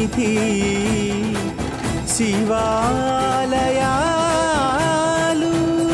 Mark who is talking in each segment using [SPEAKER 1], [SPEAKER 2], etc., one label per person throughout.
[SPEAKER 1] సన్నిధి శివాలయాలు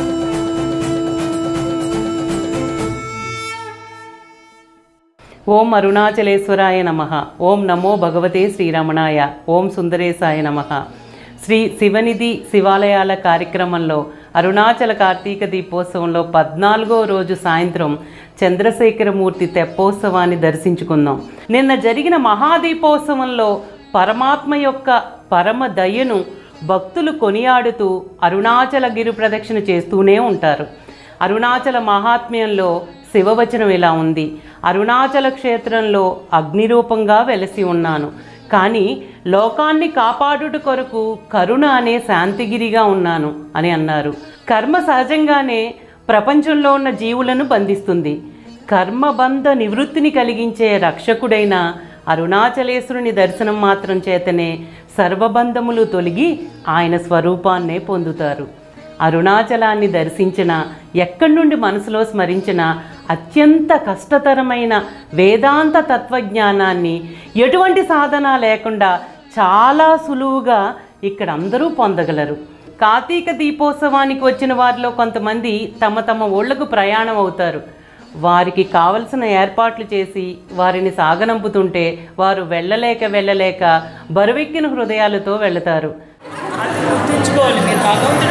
[SPEAKER 2] ఓం అరుణాచలేశ్వరాయ నమ ఓం నమో భగవతే శ్రీరమణాయ ఓం సుందరేశాయ నమ శ్రీ శివనిధి శివాలయాల కార్యక్రమంలో అరుణాచల కార్తీక దీపోత్సవంలో పద్నాలుగో రోజు సాయంత్రం చంద్రశేఖరమూర్తి తెప్పోత్సవాన్ని దర్శించుకుందాం నిన్న జరిగిన మహాదీపోత్సవంలో పరమాత్మ యొక్క పరమ దయను భక్తులు కొనియాడుతూ అరుణాచల గిరి ప్రదక్షిణ చేస్తూనే ఉంటారు అరుణాచల మహాత్మ్యంలో శివవచనం ఇలా ఉంది అరుణాచల క్షేత్రంలో అగ్నిరూపంగా వెలసి ఉన్నాను కానీ లోకాన్ని కాపాడుట కొరకు కరుణ అనే శాంతిగిరిగా ఉన్నాను అని అన్నారు కర్మ సహజంగానే ప్రపంచంలో ఉన్న జీవులను బంధిస్తుంది కర్మబంధ నివృత్తిని కలిగించే రక్షకుడైన అరుణాచలేశ్వరుని దర్శనం మాత్రం చేతనే సర్వబంధములు తొలగి ఆయన స్వరూపాన్నే పొందుతారు అరుణాచలాన్ని దర్శించిన ఎక్కడి నుండి మనసులో స్మరించిన అత్యంత కష్టతరమైన వేదాంత తత్వజ్ఞానాన్ని ఎటువంటి సాధన లేకుండా చాలా సులువుగా ఇక్కడ అందరూ పొందగలరు కార్తీక దీపోత్సవానికి వచ్చిన వారిలో కొంతమంది తమ తమ ఊళ్ళకు ప్రయాణం అవుతారు వారికి కావలసిన ఏర్పాట్లు చేసి వారిని సాగనంపుతుంటే వారు వెళ్ళలేక వెళ్ళలేక బరువెక్కిన హృదయాలతో వెళతారు గుర్తుంచుకోవాలి మీరు భగవంతుడు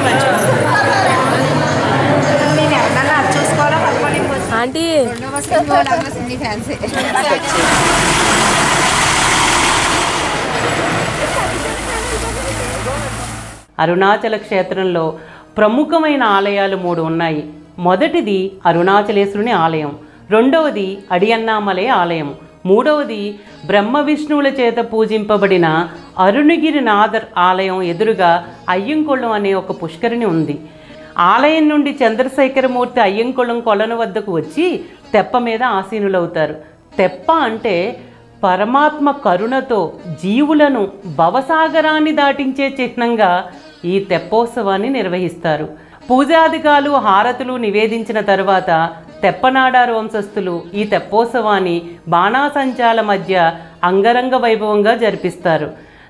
[SPEAKER 3] నేను ఎవరన్నా అది చూసుకోవాలా పదకొండు ఇంకొచ్చి
[SPEAKER 4] ఆంటీ
[SPEAKER 3] రెండో వస్తుంది మూడో వస్తుంది ఫ్యాన్సీ
[SPEAKER 2] అరుణాచల క్షేత్రంలో ప్రముఖమైన ఆలయాలు మూడు ఉన్నాయి మొదటిది అరుణాచలేశ్వరుని ఆలయం రెండవది అడియన్నామలై ఆలయం మూడవది బ్రహ్మ విష్ణువుల చేత పూజింపబడిన అరుణగిరి నాథర్ ఆలయం ఎదురుగా అయ్యంకొళం అనే ఒక పుష్కరిణి ఉంది ఆలయం నుండి చంద్రశేఖరమూర్తి అయ్యంకొళం కొలను వద్దకు వచ్చి తెప్ప మీద ఆసీనులవుతారు తెప్ప అంటే పరమాత్మ కరుణతో జీవులను భవసాగరాన్ని దాటించే చిహ్నంగా ఈ తెప్పోత్సవాన్ని నిర్వహిస్తారు పూజాధికాలు హారతులు నివేదించిన తరువాత తెప్పనాడారు వంశస్థులు ఈ తెప్పోత్సవాన్ని బాణాసంచాల మధ్య అంగరంగ వైభవంగా జరిపిస్తారు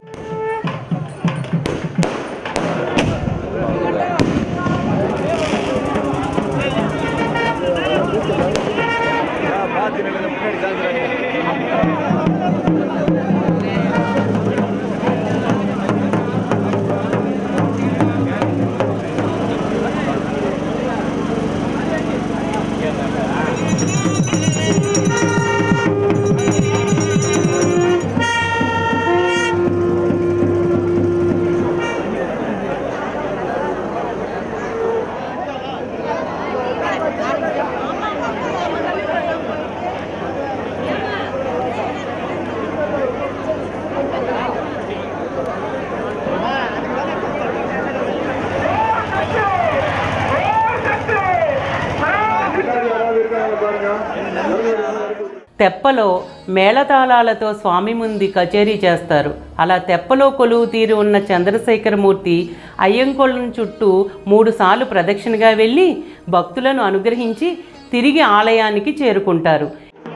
[SPEAKER 2] తెప్పలో మేళతాళాలతో స్వామి ముందు కచేరీ చేస్తారు అలా తెప్పలో కొలువు తీరి ఉన్న చంద్రశేఖరమూర్తి అయ్యంకొలను చుట్టూ మూడుసార్లు ప్రదక్షిణగా వెళ్ళి భక్తులను అనుగ్రహించి తిరిగి ఆలయానికి చేరుకుంటారు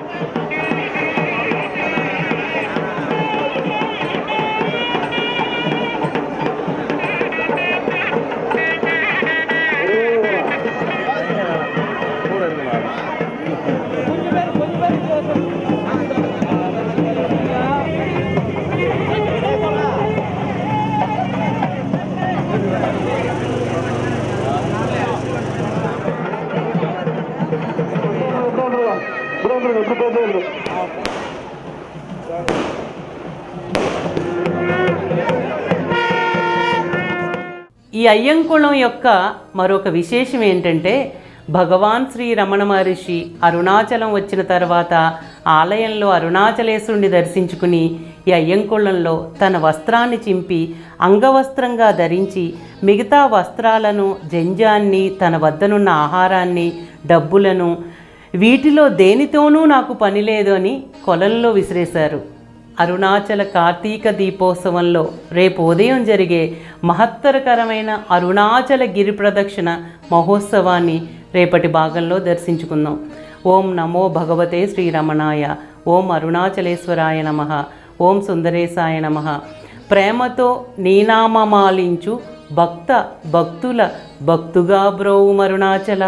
[SPEAKER 2] ఈ అయ్యంకుళం యొక్క మరొక విశేషం ఏంటంటే భగవాన్ శ్రీ రమణ మహర్షి అరుణాచలం వచ్చిన తర్వాత ఆలయంలో అరుణాచలేశ్వరుని దర్శించుకుని ఈ అయ్యంకుళంలో తన వస్త్రాన్ని చింపి అంగవస్త్రంగా ధరించి మిగతా వస్త్రాలను జంజాన్ని తన వద్దనున్న ఆహారాన్ని డబ్బులను వీటిలో దేనితోనూ నాకు పని లేదు అని కొలంలో విసిరేశారు అరుణాచల కార్తీక దీపోత్సవంలో రేపు ఉదయం జరిగే మహత్తరకరమైన అరుణాచల గిరి ప్రదక్షిణ మహోత్సవాన్ని రేపటి భాగంలో దర్శించుకుందాం ఓం నమో భగవతే శ్రీరమణాయ ఓం అరుణాచలేశ్వరాయ నమ ఓం సుందరేశాయ నమ ప్రేమతో నీనామమాలించు భక్త భక్తుల భక్తుగా బ్రోవు మరుణాచల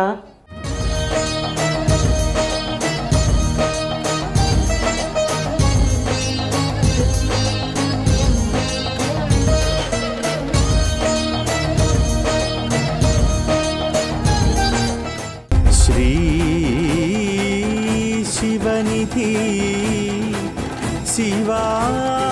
[SPEAKER 1] श्री शिवनिधि शिवा